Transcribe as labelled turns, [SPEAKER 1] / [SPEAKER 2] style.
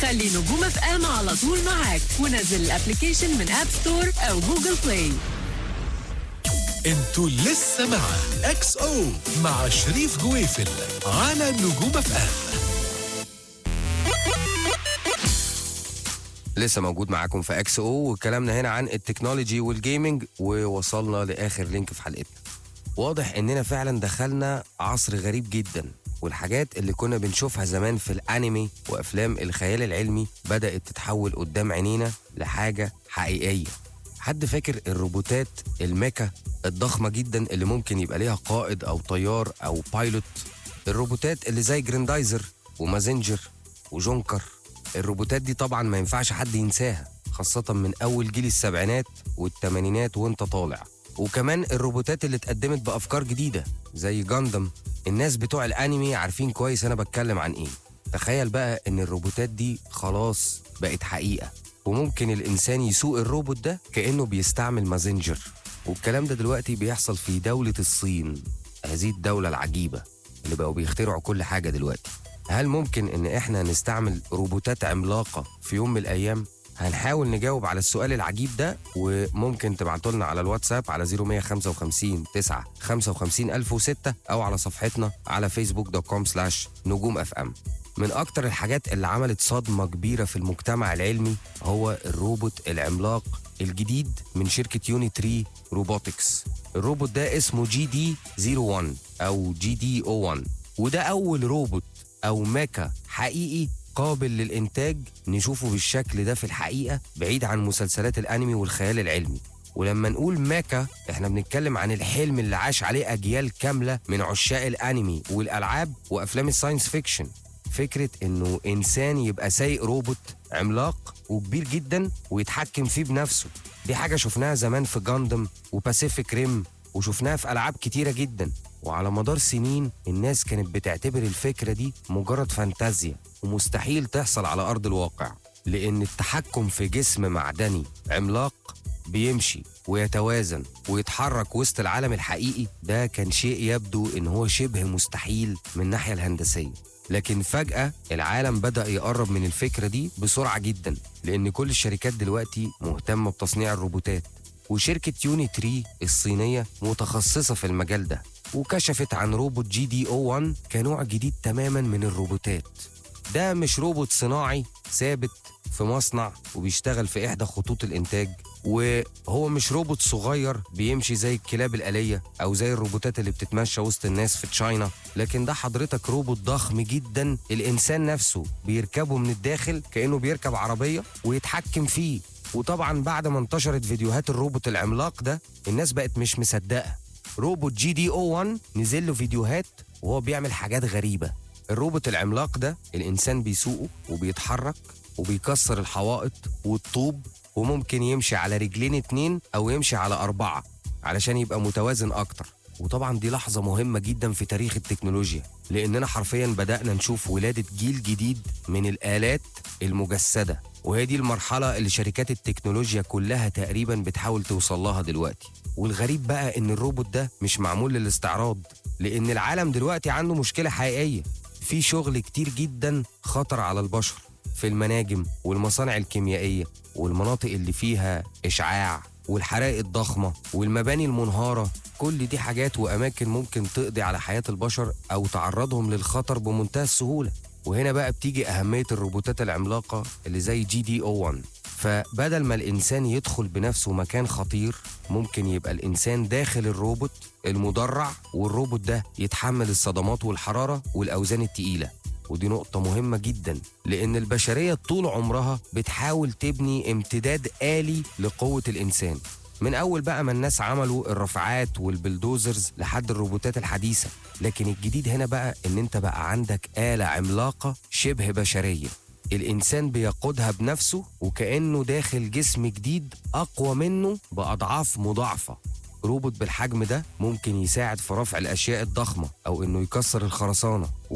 [SPEAKER 1] خلي نجوم اف ام على طول معاك ونزل الابلكيشن من اب ستور او جوجل بلاي
[SPEAKER 2] انتوا لسه مع اكس او مع شريف جويفل على نجوم اف ام
[SPEAKER 3] لسه موجود معاكم في اكس او وكلامنا هنا عن التكنولوجي والجيمنج ووصلنا لاخر لينك في حلقتنا واضح اننا فعلا دخلنا عصر غريب جدا والحاجات اللي كنا بنشوفها زمان في الانمي وافلام الخيال العلمي بدات تتحول قدام عينينا لحاجه حقيقيه حد فاكر الروبوتات الميكا الضخمه جدا اللي ممكن يبقى ليها قائد او طيار او بايلوت الروبوتات اللي زي جريندايزر ومازنجر وجونكر الروبوتات دي طبعا ما ينفعش حد ينساها خاصة من أول جيل السبعينات والثمانينات وانت طالع وكمان الروبوتات اللي اتقدمت بأفكار جديدة زي جاندم الناس بتوع الأنمي عارفين كويس أنا بتكلم عن إيه تخيل بقى إن الروبوتات دي خلاص بقت حقيقة وممكن الإنسان يسوق الروبوت ده كأنه بيستعمل مازنجر والكلام ده دلوقتي بيحصل في دولة الصين هذه الدولة العجيبة اللي بقوا بيخترعوا كل حاجة دلوقتي هل ممكن ان احنا نستعمل روبوتات عملاقه في يوم من الايام هنحاول نجاوب على السؤال العجيب ده وممكن تبعتوا لنا على الواتساب على 0155 9 55 1006 او على صفحتنا على فيسبوك دوت كوم سلاش نجوم اف ام من اكتر الحاجات اللي عملت صدمه كبيره في المجتمع العلمي هو الروبوت العملاق الجديد من شركه يوني تري روبوتكس الروبوت ده اسمه جي دي 01 او جي دي او 1 وده اول روبوت او ميكا حقيقي قابل للإنتاج نشوفه بالشكل ده في الحقيقة بعيد عن مسلسلات الأنمي والخيال العلمي ولما نقول ميكا احنا بنتكلم عن الحلم اللي عاش عليه أجيال كاملة من عشاق الأنمي والألعاب وأفلام الساينس فيكشن فكرة إنه إنسان يبقى سايق روبوت عملاق وكبير جدا ويتحكم فيه بنفسه دي حاجة شفناها زمان في جاندم وباسيفيك ريم وشفناها في ألعاب كتيرة جدا وعلى مدار سنين الناس كانت بتعتبر الفكرة دي مجرد فانتازيا ومستحيل تحصل على أرض الواقع لأن التحكم في جسم معدني عملاق بيمشي ويتوازن ويتحرك وسط العالم الحقيقي ده كان شيء يبدو إن هو شبه مستحيل من الناحية الهندسية لكن فجأة العالم بدأ يقرب من الفكرة دي بسرعة جدا لأن كل الشركات دلوقتي مهتمة بتصنيع الروبوتات وشركة يوني تري الصينية متخصصة في المجال ده وكشفت عن روبوت جي دي او 1 كنوع جديد تماما من الروبوتات ده مش روبوت صناعي ثابت في مصنع وبيشتغل في إحدى خطوط الإنتاج وهو مش روبوت صغير بيمشي زي الكلاب الآلية أو زي الروبوتات اللي بتتمشى وسط الناس في تشاينا لكن ده حضرتك روبوت ضخم جدا الإنسان نفسه بيركبه من الداخل كأنه بيركب عربية ويتحكم فيه وطبعا بعد ما انتشرت فيديوهات الروبوت العملاق ده الناس بقت مش مصدقة روبوت جي دي او 1 نزل له فيديوهات وهو بيعمل حاجات غريبة الروبوت العملاق ده الإنسان بيسوقه وبيتحرك وبيكسر الحوائط والطوب وممكن يمشي على رجلين اتنين أو يمشي على أربعة علشان يبقى متوازن أكتر وطبعا دي لحظة مهمة جدا في تاريخ التكنولوجيا لأننا حرفيا بدأنا نشوف ولادة جيل جديد من الآلات المجسدة وهي دي المرحلة اللي شركات التكنولوجيا كلها تقريبا بتحاول توصل لها دلوقتي والغريب بقى ان الروبوت ده مش معمول للاستعراض لان العالم دلوقتي عنده مشكلة حقيقية في شغل كتير جدا خطر على البشر في المناجم والمصانع الكيميائية والمناطق اللي فيها إشعاع والحرائق الضخمة والمباني المنهارة كل دي حاجات وأماكن ممكن تقضي على حياة البشر أو تعرضهم للخطر بمنتهى السهولة وهنا بقى بتيجي أهمية الروبوتات العملاقة اللي زي جي دي او 1 فبدل ما الإنسان يدخل بنفسه مكان خطير ممكن يبقى الإنسان داخل الروبوت المدرع والروبوت ده يتحمل الصدمات والحرارة والأوزان التقيلة ودي نقطة مهمة جدا لأن البشرية طول عمرها بتحاول تبني امتداد آلي لقوة الإنسان من أول بقى ما الناس عملوا الرافعات والبلدوزرز لحد الروبوتات الحديثة لكن الجديد هنا بقى إن أنت بقى عندك آلة عملاقة شبه بشرية الإنسان بيقودها بنفسه وكأنه داخل جسم جديد أقوى منه بأضعاف مضاعفة روبوت بالحجم ده ممكن يساعد في رفع الأشياء الضخمة أو إنه يكسر الخرسانة